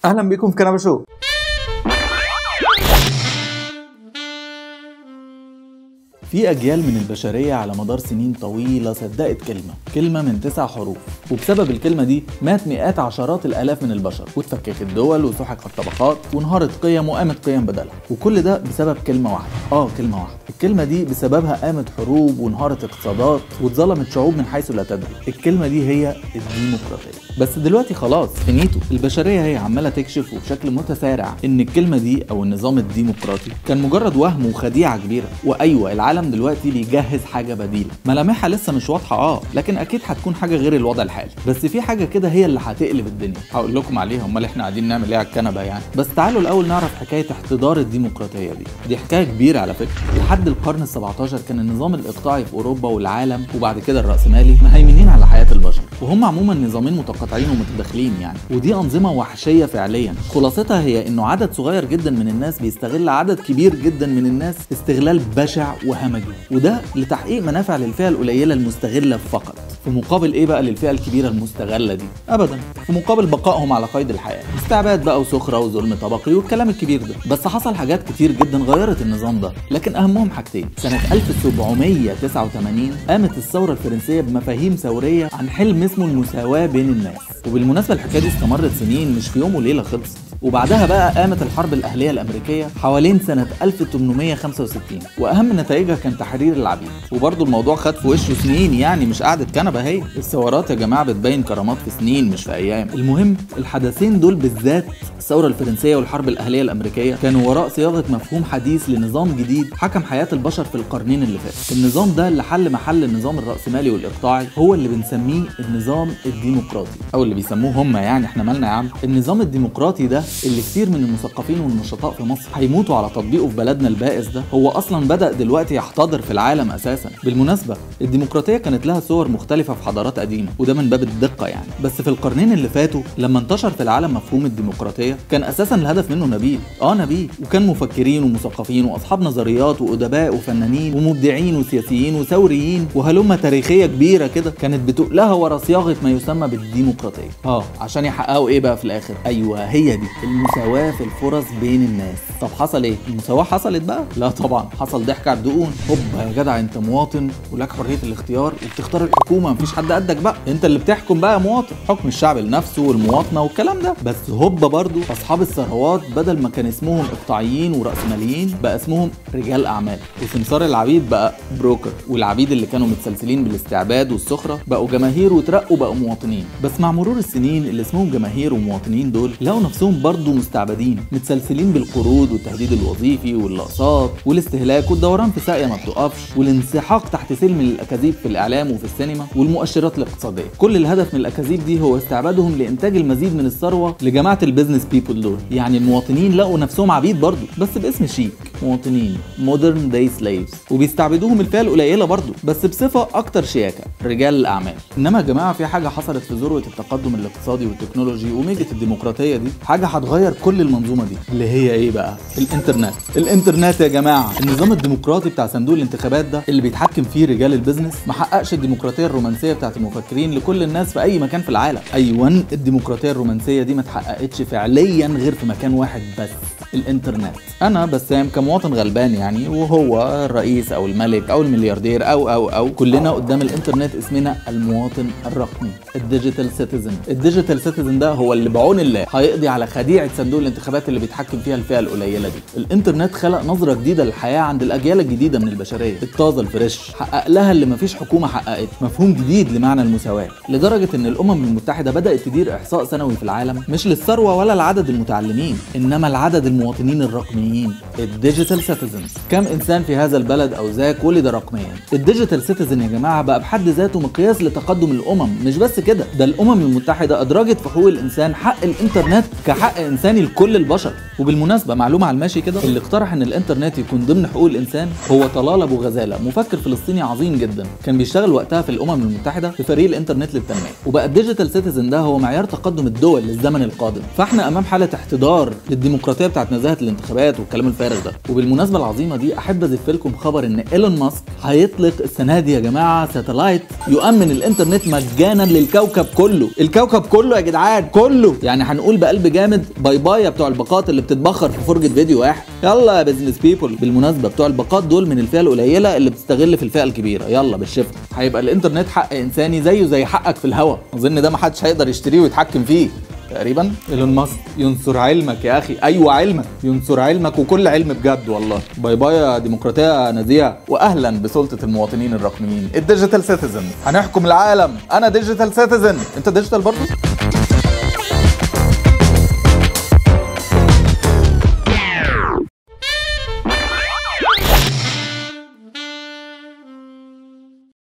اهلا بيكم في كنبه شو في أجيال من البشرية على مدار سنين طويلة صدقت كلمة كلمة من تسع حروف وبسبب الكلمة دي مات مئات عشرات الآلاف من البشر واتفككت دول وسحقت طبقات وانهارت قيم وقامت قيم بدلها وكل ده بسبب كلمة واحدة اه كلمة واحدة الكلمة دي بسببها قامت حروب وانهارت اقتصادات واتظلمت شعوب من حيث لا تدري الكلمة دي هي الديمقراطية بس دلوقتي خلاص فينيتو البشرية هي عمالة تكشف وبشكل متسارع ان الكلمة دي او النظام الديمقراطي كان مجرد وهم وخديعة كبيرة وايوه العالم دلوقتي بيجهز حاجة بديلة ملامحها لسه مش واضحة اه لكن اكيد هتكون حاجة غير الوضع الحالي بس في حاجة كده هي اللي هتقلب الدنيا هقول لكم عليها امال احنا قاعدين نعمل ايه على الكنبة يعني بس تعالوا الاول نعرف حكاية احتضار الديمقراطية دي دي حكاية كبيرة على فكرة لحد القرن ال17 كان النظام الاقطاعي في اوروبا والعالم وبعد كده الرأسمالي مهيمنين على حياة البشر وهم عموما نظامين متقاطعين ومتداخلين يعني ودي أنظمة وحشية فعليا خلاصتها هي انه عدد صغير جدا من الناس بيستغل عدد كبير جدا من الناس استغلال بشع وهمجي وده لتحقيق منافع للفئة القليلة المستغلة فقط في مقابل ايه بقى للفئة الكبيرة المستغلة دي ابدا في مقابل بقائهم على قيد الحياة استعباد بقى وسخرة وظلم طبقي والكلام الكبير ده بس حصل حاجات كتير جدا غيرت النظام ده لكن اهمهم حاجتين سنة 1789 قامت الثورة الفرنسية بمفاهيم ثورية عن حلم اسمه المساواة بين الناس وبالمناسبة الحكاية دي استمرت سنين مش في يوم وليلة خلصت وبعدها بقى قامت الحرب الأهلية الأمريكية حوالين سنة 1865 وأهم نتائجها كان تحرير العبيد وبرضه الموضوع خد في وشه سنين يعني مش قعدة كنبة هي الثورات يا جماعة بتبين كرامات في سنين مش في أيام المهم الحدثين دول بالذات الثورة الفرنسية والحرب الأهلية الأمريكية كانوا وراء صياغة مفهوم حديث لنظام جديد حكم حياة البشر في القرنين اللي فاتوا النظام ده اللي حل محل النظام الرأسمالي والإقطاعي هو اللي بنسميه النظام الديمقراطي أو اللي بيسموه هم يعني احنا مالنا يا عم النظام الديمقراطي ده اللي كتير من المثقفين والنشطاء في مصر هيموتوا على تطبيقه في بلدنا البائس ده هو اصلا بدا دلوقتي يحتضر في العالم اساسا بالمناسبه الديمقراطيه كانت لها صور مختلفه في حضارات قديمه وده من باب الدقه يعني بس في القرنين اللي فاتوا لما انتشر في العالم مفهوم الديمقراطيه كان اساسا الهدف منه نبيل اه نبيل وكان مفكرين ومثقفين واصحاب نظريات وادباء وفنانين ومبدعين وسياسيين وثوريين وهلمه تاريخيه كبيره كده كانت بتقلها ورا صياغه ما يسمى بالديمقراطيه اه عشان يحققوا ايه بقى في الاخر ايوه هي دي المساواة في الفرص بين الناس طب حصل ايه المساواة حصلت بقى لا طبعا حصل ضحك على الدقون هوبا يا جدع انت مواطن ولك حرية الاختيار وبتختار الحكومة مفيش حد قدك بقى انت اللي بتحكم بقى يا مواطن حكم الشعب لنفسه والمواطنة والكلام ده بس هوبا برضو اصحاب الثروات بدل ما كان اسمهم اقطاعيين ورأسماليين بقى اسمهم رجال اعمال وسمسار العبيد بقى بروكر والعبيد اللي كانوا متسلسلين بالاستعباد والسخرة بقوا جماهير وترقوا بقوا مواطنين بس مع مرور السنين اللي اسمهم جماهير ومواطنين دول لقوا نفسهم برضو مستعبدين متسلسلين بالقروض والتهديد الوظيفي والاقساط والاستهلاك والدوران في ساقيه ما بتقفش والانسحاق تحت سلم الاكاذيب في الاعلام وفي السينما والمؤشرات الاقتصاديه كل الهدف من الاكاذيب دي هو استعبادهم لانتاج المزيد من الثروه لجماعه البيزنس بيبل دول يعني المواطنين لقوا نفسهم عبيد برضو بس باسم شيك مواطنين مودرن داي سليفز وبيستعبدوهم الفئه القليله برضو بس بصفه اكتر شياكه رجال الاعمال انما يا جماعه في حاجه حصلت في ذروه التقدم الاقتصادي والتكنولوجي وميجة الديمقراطيه دي حاجه هتغير كل المنظومه دي اللي هي ايه بقى الانترنت الانترنت يا جماعه النظام الديمقراطي بتاع صندوق الانتخابات ده اللي بيتحكم فيه رجال البيزنس ما حققش الديمقراطيه الرومانسيه بتاعت المفكرين لكل الناس في اي مكان في العالم ايوه الديمقراطيه الرومانسيه دي ما اتحققتش فعليا غير في مكان واحد بس الانترنت انا بسام كمواطن غلبان يعني وهو الرئيس او الملك او الملياردير او او او كلنا قدام الانترنت اسمنا المواطن الرقمي الديجيتال سيتيزن الديجيتال سيتيزن ده هو اللي بعون الله هيقضي على خديعه صندوق الانتخابات اللي بيتحكم فيها الفئه القليله دي الانترنت خلق نظره جديده للحياه عند الاجيال الجديده من البشريه الطازه الفريش حقق لها اللي مفيش حكومه حققته مفهوم جديد لمعنى المساواه لدرجه ان الامم المتحده بدات تدير احصاء سنوي في العالم مش للثروه ولا لعدد المتعلمين انما لعدد المواطنين الرقميين الديجيتال سيتيزنز كم انسان في هذا البلد او ذاك ولد رقميا الديجيتال سيتيزن يا جماعه بقى بحد ذاته مقياس لتقدم الامم مش بس كده ده الامم المتحده ادرجت في حقوق الانسان حق الانترنت كحق انساني لكل البشر وبالمناسبه معلومه على الماشي كده اللي اقترح ان الانترنت يكون ضمن حقوق الانسان هو طلال ابو غزاله مفكر فلسطيني عظيم جدا كان بيشتغل وقتها في الامم المتحده في فريق الانترنت للتنميه وبقى الديجيتال سيتيزن ده هو معيار تقدم الدول للزمن القادم فاحنا امام حاله احتضار للديمقراطيه بتاعت سرعه نزاهه الانتخابات والكلام الفارغ ده وبالمناسبه العظيمه دي احب ازف لكم خبر ان ايلون ماسك هيطلق السنه دي يا جماعه ساتلايت يؤمن الانترنت مجانا للكوكب كله الكوكب كله يا جدعان كله يعني هنقول بقلب جامد باي باي يا بتوع الباقات اللي بتتبخر في فرجه فيديو واحد يلا يا بزنس بيبول بالمناسبه بتوع الباقات دول من الفئه القليله اللي بتستغل في الفئه الكبيره يلا بالشفت هيبقى الانترنت حق انساني زيه زي حقك في الهوا اظن ده محدش هيقدر يشتريه ويتحكم فيه تقريبا ايلون ماسك ينصر علمك يا اخي ايوه علمك ينصر علمك وكل علم بجد والله باي باي يا ديمقراطيه نزيهه واهلا بسلطه المواطنين الرقميين الديجيتال سيتيزن هنحكم العالم انا ديجيتال سيتيزن انت ديجيتال برضه